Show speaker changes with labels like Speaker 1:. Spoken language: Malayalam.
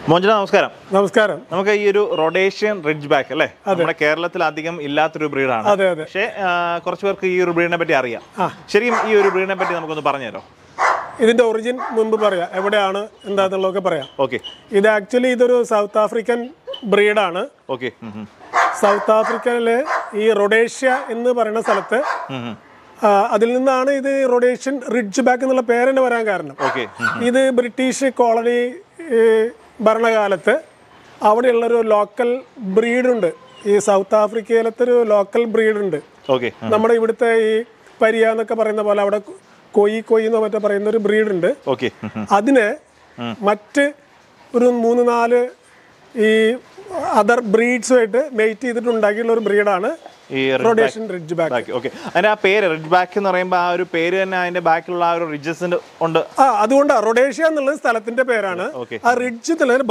Speaker 1: മോഞ്ചന നമസ്കാരം
Speaker 2: നമസ്കാരം
Speaker 1: നമുക്ക് ഈ ഒരു റൊഡേഷ്യൻ റിഡ്ജ് ബാക്ക് അല്ലേ നമ്മുടെ കേരളത്തിൽ അധികം ഇല്ലാത്തൊരു ബ്രീഡാണ്
Speaker 2: അതെ അതെ
Speaker 1: പക്ഷേ ആ, കുറച്ച് പേർക്ക് ഈ ഒരു ബ്രീഡിനെ പറ്റി അറിയാം ശരിക്കും ഈ ഒരു ബ്രീഡിനെ പറ്റി നമുക്കൊന്ന് പറഞ്ഞുതരോ
Speaker 2: ഇതിന്റെ ഒറിജിൻ മുൻപ് പറയാം എവിടെയാണ് എന്താന്നുള്ളതൊക്കെ പറയാം
Speaker 1: ഓക്കെ
Speaker 2: ഇത് ആക്ച്വലി ഇതൊരു സൗത്ത് ആഫ്രിക്കൻ ബ്രീഡാണ്
Speaker 1: ഓക്കെ
Speaker 2: സൗത്ത് ആഫ്രിക്കയിലെ ഈ റൊഡേഷ്യ എന്ന് പറയുന്ന സ്ഥലത്ത് ആ, അതിൽ നിന്നാണ് ഇത് റൊഡേഷ്യൻ റിഡ്ജ് ബാക്ക് എന്നുള്ള പേര് തന്നെ വരാൻ കാരണം
Speaker 1: ഓക്കെ
Speaker 2: ഇത് ബ്രിട്ടീഷ് കോളനി ഏ, ഭരണകാലത്ത് അവിടെയുള്ളൊരു ലോക്കൽ ബ്രീഡുണ്ട് ഈ സൗത്ത് ആഫ്രിക്കയിലത്തെ ഒരു ലോക്കൽ ബ്രീഡുണ്ട്
Speaker 1: ഓക്കെ
Speaker 2: നമ്മുടെ ഇവിടുത്തെ ഈ പരിയ എന്നൊക്കെ പറയുന്ന പോലെ അവിടെ കൊയി കൊയി എന്നോ മറ്റോ പറയുന്ന ഒരു ബ്രീഡുണ്ട്
Speaker 1: ഓക്കെ
Speaker 2: അതിന് മറ്റ് ഒരു മൂന്ന് നാല് ഈ അതർ ബ്രീഡ്സുമായിട്ട് മെയ്റ്റ് ചെയ്തിട്ട് ഉണ്ടാക്കിയുള്ള ഒരു ബ്രീഡാണ്
Speaker 1: ഈ
Speaker 2: Rhodesian ridge back
Speaker 1: back okay അതിന്റെ ആ പേര് റിഡ്ജ് ബാക്ക് എന്ന് പറയുമ്പോൾ ആ ഒരു പേര് തന്നെ അതിന്റെ ബാക്കിലുള്ള ആ ഒരു റിഡ്ജസിന്റെ ഉണ്ട്
Speaker 2: ആ അതുകൊണ്ടാണ് റൊഡേഷ്യ എന്നുള്ളത് സ്ഥലത്തിന്റെ പേരാണ്
Speaker 1: Okay.
Speaker 2: ആ റിഡ്ജ് എന്നുള്ളത്